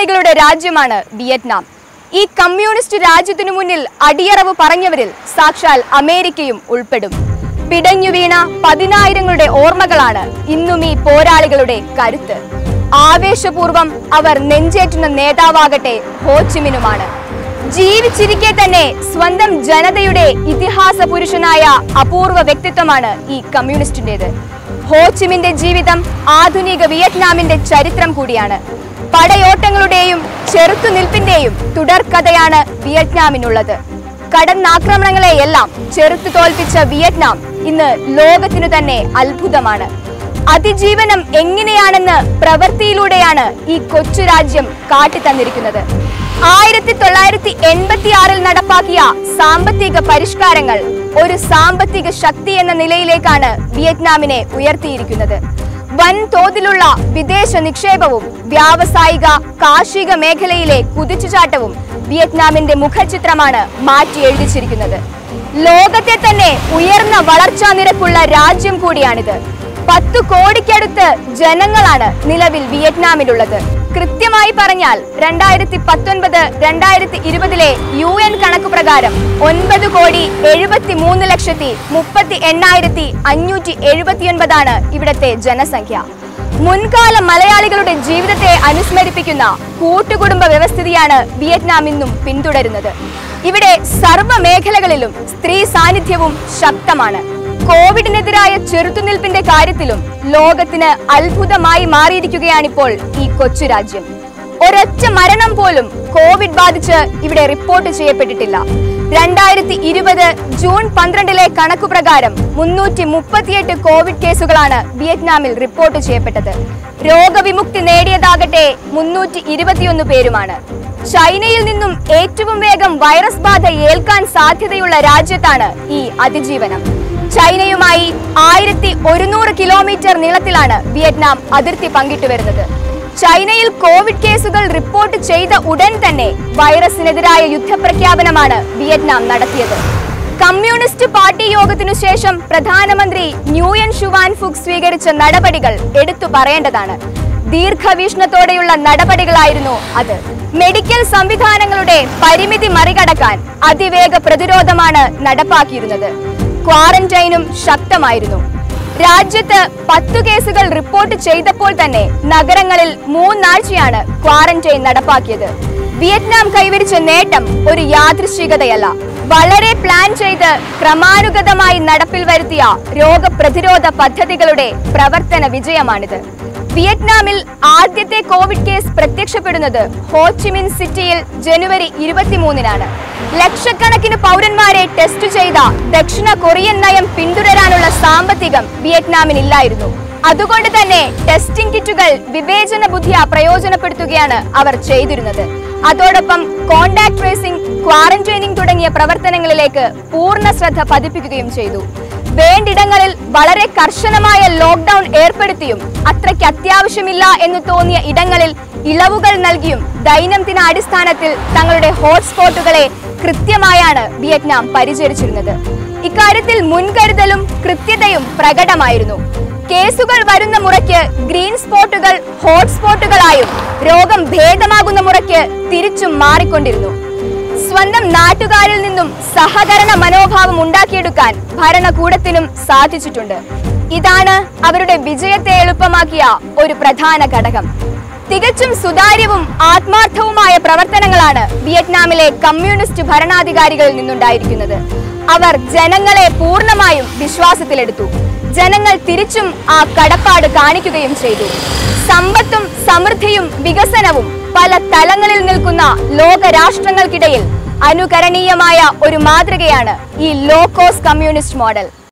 പോരാളികളുടെ രാജ്യമാണ് വിയറ്റ്നാം ഈ കമ്മ്യൂണിസ്റ്റ് രാജ്യത്തിനു മുന്നിൽ അടിയറവ് പറഞ്ഞവരിൽ സാക്ഷാൽ അമേരിക്കയും ഉൾപ്പെടും പിടഞ്ഞു വീണ പതിനായിരങ്ങളുടെ ഓർമ്മകളാണ് ഇന്നും ഈ പോരാളികളുടെ കരുത്ത് ആവേശപൂർവം അവർ നെഞ്ചേറ്റുന്ന നേതാവാകട്ടെ ഹോച്ചിമിനുമാണ് ജീവിച്ചിരിക്കെ തന്നെ സ്വന്തം ജനതയുടെ ഇതിഹാസ പുരുഷനായ അപൂർവ വ്യക്തിത്വമാണ് ഈ കമ്മ്യൂണിസ്റ്റിന്റേത് ഹോച്ചിമിന്റെ ജീവിതം ആധുനിക വിയറ്റ്നാമിന്റെ ചരിത്രം കൂടിയാണ് പടയോട്ടങ്ങളുടെയും ചെറുത്തുനിൽപ്പിന്റെയും തുടർക്കഥയാണ് വിയറ്റ്നാമിനുള്ളത് കടന്നാക്രമണങ്ങളെയെല്ലാം ചെറുത്തു തോൽപ്പിച്ച വിയറ്റ്നാം ഇന്ന് ലോകത്തിനു തന്നെ അത്ഭുതമാണ് അതിജീവനം എങ്ങനെയാണെന്ന് പ്രവൃത്തിയിലൂടെയാണ് ഈ കൊച്ചു രാജ്യം കാട്ടിത്തന്നിരിക്കുന്നത് ആയിരത്തി തൊള്ളായിരത്തി എൺപത്തി ആറിൽ നടപ്പാക്കിയ സാമ്പത്തിക പരിഷ്കാരങ്ങൾ ഒരു സാമ്പത്തിക ശക്തി എന്ന നിലയിലേക്കാണ് വിയറ്റ്നാമിനെ ഉയർത്തിയിരിക്കുന്നത് വൻതോതിലുള്ള വിദേശ നിക്ഷേപവും വ്യാവസായിക കാർഷിക മേഖലയിലെ കുതിച്ചുചാട്ടവും വിയറ്റ്നാമിന്റെ മുഖചിത്രമാണ് മാറ്റി എഴുതിച്ചിരിക്കുന്നത് ലോകത്തെ തന്നെ ഉയർന്ന വളർച്ചാ നിരക്കുള്ള രാജ്യം കൂടിയാണിത് പത്തു കോടിക്കടുത്ത് ജനങ്ങളാണ് നിലവിൽ വിയറ്റ്നാമിലുള്ളത് കൃത്യമായി പറഞ്ഞാൽ രണ്ടായിരത്തി പത്തൊൻപത് രണ്ടായിരത്തി ഇരുപതിലെ യു എൻ കണക്ക് പ്രകാരം ഒൻപത് കോടി എഴുപത്തി മൂന്ന് ലക്ഷത്തി മുപ്പത്തി എണ്ണായിരത്തി അഞ്ഞൂറ്റി എഴുപത്തിയൊൻപതാണ് ഇവിടത്തെ ജനസംഖ്യ മുൻകാല മലയാളികളുടെ ജീവിതത്തെ അനുസ്മരിപ്പിക്കുന്ന കൂട്ടുകുടുംബ വ്യവസ്ഥിതിയാണ് വിയറ്റ്നാം ഇന്നും പിന്തുടരുന്നത് ഇവിടെ സർവ്വ മേഖലകളിലും സ്ത്രീ സാന്നിധ്യവും ശക്തമാണ് കോവിഡിനെതിരായ ചെറുത്തുനിൽപ്പിന്റെ കാര്യത്തിലും ലോകത്തിന് അത്ഭുതമായി മാറിയിരിക്കുകയാണിപ്പോൾ ഈ കൊച്ചു രാജ്യം ഒരൊറ്റ മരണം പോലും കോവിഡ് ബാധിച്ച് ഇവിടെ റിപ്പോർട്ട് ചെയ്യപ്പെട്ടിട്ടില്ല രണ്ടായിരത്തി ഇരുപത് ജൂൺ പന്ത്രണ്ടിലെ കണക്കു പ്രകാരം മുന്നൂറ്റി മുപ്പത്തിയെട്ട് കോവിഡ് കേസുകളാണ് വിയറ്റ്നാമിൽ റിപ്പോർട്ട് ചെയ്യപ്പെട്ടത് രോഗവിമുക്തി നേടിയതാകട്ടെ മുന്നൂറ്റി ഇരുപത്തിയൊന്ന് പേരുമാണ് ചൈനയിൽ നിന്നും ഏറ്റവും വേഗം വൈറസ് ബാധ ഏൽക്കാൻ സാധ്യതയുള്ള രാജ്യത്താണ് ഈ അതിജീവനം ചൈനയുമായി ആയിരത്തി ഒരുന്നൂറ് കിലോമീറ്റർ നീളത്തിലാണ് വിയറ്റ്നാം അതിർത്തി പങ്കിട്ടു വരുന്നത് ചൈനയിൽ കോവിഡ് കേസുകൾ റിപ്പോർട്ട് ചെയ്ത ഉടൻ തന്നെ വൈറസിനെതിരായ യുദ്ധപ്രഖ്യാപനമാണ് വിയറ്റ്നാം നടത്തിയത് കമ്മ്യൂണിസ്റ്റ് പാർട്ടി യോഗത്തിനു ശേഷം പ്രധാനമന്ത്രി ന്യൂയൻ ഷുവാൻ ഫുക് സ്വീകരിച്ച നടപടികൾ എടുത്തു പറയേണ്ടതാണ് ദീർഘവീക്ഷണത്തോടെയുള്ള നടപടികളായിരുന്നു അത് മെഡിക്കൽ സംവിധാനങ്ങളുടെ പരിമിതി മറികടക്കാൻ അതിവേഗ പ്രതിരോധമാണ് നടപ്പാക്കിയിരുന്നത് ക്വാറന്റൈനും ശക്തമായിരുന്നു രാജ്യത്ത് പത്തു കേസുകൾ റിപ്പോർട്ട് ചെയ്തപ്പോൾ തന്നെ നഗരങ്ങളിൽ മൂന്നാഴ്ചയാണ് ക്വാറന്റൈൻ നടപ്പാക്കിയത് വിയറ്റ്നാം കൈവരിച്ച നേട്ടം ഒരു യാദൃശ്ചികതയല്ല വളരെ പ്ലാൻ ചെയ്ത് ക്രമാനുഗതമായി നടപ്പിൽ വരുത്തിയ രോഗപ്രതിരോധ പദ്ധതികളുടെ പ്രവർത്തന വിജയമാണിത് വിയറ്റ്നാമിൽ ആദ്യത്തെ കോവിഡ് കേസ് പ്രത്യക്ഷപ്പെടുന്നത് ഹോച്ചിമിൻ സിറ്റിയിൽ ജനുവരി ഇരുപത്തിമൂന്നിനാണ് ലക്ഷക്കണക്കിന് പൗരന്മാരെ ടെസ്റ്റ് ചെയ്ത ദക്ഷിണ കൊറിയൻ നയം പിന്തുടരാനുള്ള സാമ്പത്തികം വിയറ്റ്നാമിനില്ലായിരുന്നു അതുകൊണ്ട് തന്നെ ടെസ്റ്റിംഗ് കിറ്റുകൾ വിവേചന ബുദ്ധിയ പ്രയോജനപ്പെടുത്തുകയാണ് അവർ ചെയ്തിരുന്നത് അതോടൊപ്പം കോണ്ടാക്ട് ട്രേസിംഗ് ക്വാറന്റൈനിങ് തുടങ്ങിയ പ്രവർത്തനങ്ങളിലേക്ക് പൂർണ്ണ ശ്രദ്ധ പതിപ്പിക്കുകയും ചെയ്തു വേണ്ടിടങ്ങളിൽ വളരെ കർശനമായ ലോക്ക്ഡൌൺ ഏർപ്പെടുത്തിയും അത്രയ്ക്ക് അത്യാവശ്യമില്ല എന്ന് തോന്നിയ ഇടങ്ങളിൽ ഇളവുകൾ നൽകിയും ദൈനംദിന അടിസ്ഥാനത്തിൽ തങ്ങളുടെ ഹോട്ട്സ്പോട്ടുകളെ കൃത്യമായാണ് വിയറ്റ്നാം പരിചരിച്ചിരുന്നത് ഇക്കാര്യത്തിൽ മുൻകരുതലും കൃത്യതയും പ്രകടമായിരുന്നു കേസുകൾ വരുന്ന മുറയ്ക്ക് ഗ്രീൻ സ്പോട്ടുകൾ ഹോട്ട്സ്പോട്ടുകളായും രോഗം ഭേദമാകുന്ന മുറയ്ക്ക് തിരിച്ചും മാറിക്കൊണ്ടിരുന്നു സ്വന്തം നാട്ടുകാരിൽ നിന്നും സഹകരണ മനോഭാവം ഉണ്ടാക്കിയെടുക്കാൻ ഭരണകൂടത്തിനും സാധിച്ചിട്ടുണ്ട് ഇതാണ് അവരുടെ വിജയത്തെ എളുപ്പമാക്കിയ ഒരു പ്രധാന ഘടകം തികച്ചും സുതാര്യവും ആത്മാർത്ഥവുമായ പ്രവർത്തനങ്ങളാണ് വിയറ്റ്നാമിലെ കമ്മ്യൂണിസ്റ്റ് ഭരണാധികാരികളിൽ നിന്നുണ്ടായിരിക്കുന്നത് അവർ ജനങ്ങളെ പൂർണ്ണമായും വിശ്വാസത്തിലെടുത്തു ജനങ്ങൾ തിരിച്ചും ആ കടപ്പാട് കാണിക്കുകയും ചെയ്തു സമ്പത്തും സമൃദ്ധിയും വികസനവും പല തലങ്ങളിൽ നിൽക്കുന്ന ലോകരാഷ്ട്രങ്ങൾക്കിടയിൽ അനുകരണീയമായ ഒരു മാതൃകയാണ് ഈ ലോ കോസ്റ്റ് കമ്മ്യൂണിസ്റ്റ് മോഡൽ